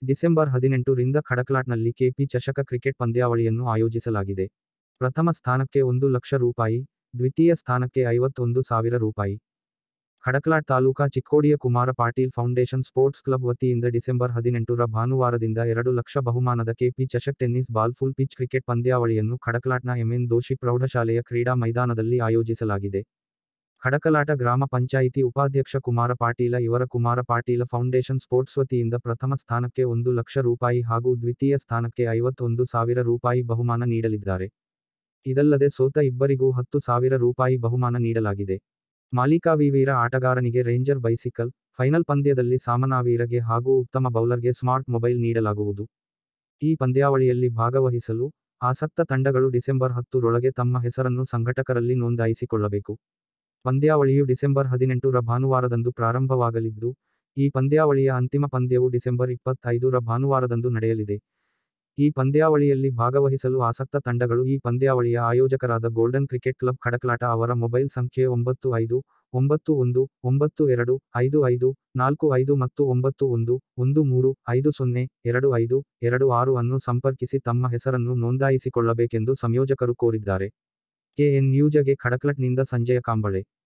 December ಹದಿನೆಂಟು ರಿಂದ ಖಡಕ್ಲಾಟ್ನಲ್ಲಿ KP ಚಷಕ cricket ಪಂದ್ಯಾವಳಿಯನ್ನು ಆಯೋಜಿಸಲಾಗಿದೆ ಪ್ರಥಮ ಸ್ಥಾನಕ್ಕೆ ಒಂದು ಲಕ್ಷ ರೂಪಾಯಿ ದ್ವಿತೀಯ ಸ್ಥಾನಕ್ಕೆ ಐವತ್ತೊಂದು ಸಾವಿರ ರೂಪಾಯಿ ಖಡಕ್ಲಾಟ್ ತಾಲೂಕಾ ಚಿಕ್ಕೋಡಿಯ Kumara Patil foundation sports club ವತಿಯಿಂದ ಡಿಸೆಂಬರ್ ಹದಿನೆಂಟರ ಭಾನುವಾರದಿಂದ ಎರಡು ಲಕ್ಷ ಬಹುಮಾನದ KP Chashak tennis ball full pitch cricket ಪಂದ್ಯಾವಳಿಯನ್ನು ಖಡಕ್ಲಾಟ್ನ ಎಂಎನ್ ದೋಶಿ ಪ್ರೌಢಶಾಲೆಯ ಕ್ರೀಡಾ ಮೈದಾನದಲ್ಲಿ ಆಯೋಜಿಸಲಾಗಿದೆ ಖಡಕಲಾಟ ಗ್ರಾಮ ಪಂಚಾಯಿತಿ ಉಪಾಧ್ಯಕ್ಷ ಕುಮಾರ ಪಾಟೀಲ ಇವರ ಕುಮಾರ ಪಾಟೀಲ ಫೌಂಡೇಶನ್ ಸ್ಪೋರ್ಟ್ಸ್ ವತಿಯಿಂದ ಪ್ರಥಮ ಸ್ಥಾನಕ್ಕೆ ಒಂದು ಲಕ್ಷ ರೂಪಾಯಿ ಹಾಗೂ ದ್ವಿತೀಯ ಸ್ಥಾನಕ್ಕೆ ಐವತ್ತೊಂದು ಸಾವಿರ ರೂಪಾಯಿ ಬಹುಮಾನ ನೀಡಲಿದ್ದಾರೆ ಇದಲ್ಲದೆ ಸೋತ ಇಬ್ಬರಿಗೂ ಹತ್ತು ಸಾವಿರ ರೂಪಾಯಿ ಬಹುಮಾನ ನೀಡಲಾಗಿದೆ ಮಾಲಿಕಾವಿವೀರ ಆಟಗಾರನಿಗೆ ರೇಂಜರ್ ಬೈಸಿಕಲ್ ಫೈನಲ್ ಪಂದ್ಯದಲ್ಲಿ ಸಾಮನಾವೀರಗೆ ಹಾಗೂ ಉತ್ತಮ ಬೌಲರ್ಗೆ ಸ್ಮಾರ್ಟ್ ಮೊಬೈಲ್ ನೀಡಲಾಗುವುದು ಈ ಪಂದ್ಯಾವಳಿಯಲ್ಲಿ ಭಾಗವಹಿಸಲು ಆಸಕ್ತ ತಂಡಗಳು ಡಿಸೆಂಬರ್ ಹತ್ತರೊಳಗೆ ತಮ್ಮ ಹೆಸರನ್ನು ಸಂಘಟಕರಲ್ಲಿ ನೋಂದಾಯಿಸಿಕೊಳ್ಳಬೇಕು ಪಂದ್ಯಾವಳಿಯು ಡಿಸೆಂಬರ್ ಹದಿನೆಂಟರ ಭಾನುವಾರದಂದು ಪ್ರಾರಂಭವಾಗಲಿದ್ದು ಈ ಪಂದ್ಯಾವಳಿಯ ಅಂತಿಮ ಪಂದ್ಯವು ಡಿಸೆಂಬರ್ ಇಪ್ಪತ್ತೈದರ ಭಾನುವಾರದಂದು ನಡೆಯಲಿದೆ ಈ ಪಂದ್ಯಾವಳಿಯಲ್ಲಿ ಭಾಗವಹಿಸಲು ಆಸಕ್ತ ತಂಡಗಳು ಈ ಪಂದ್ಯಾವಳಿಯ ಆಯೋಜಕರಾದ ಗೋಲ್ಡನ್ ಕ್ರಿಕೆಟ್ ಕ್ಲಬ್ ಖಡಕ್ಲಾಟ ಅವರ ಮೊಬೈಲ್ ಸಂಖ್ಯೆ ಒಂಬತ್ತು ಐದು ಒಂಬತ್ತು ಒಂದು ಒಂಬತ್ತು ಎರಡು ಐದು ಐದು ನಾಲ್ಕು ಐದು ಮತ್ತು ಒಂಬತ್ತು ಒಂದು ಒಂದು ಮೂರು ಐದು ಸೊನ್ನೆ ಎರಡು ಐದು ಎರಡು ಆರು ಅನ್ನು ಸಂಪರ್ಕಿಸಿ ತಮ್ಮ ಹೆಸರನ್ನು ನೋಂದಾಯಿಸಿಕೊಳ್ಳಬೇಕೆಂದು ಸಂಯೋಜಕರು ಕೋರಿದ್ದಾರೆ ಕೆಎನ್ ನ್ಯೂಜಗೆ ಖಡಕ್ಲಟ್ನಿಂದ ಸಂಜಯ ಕಾಂಬಳೆ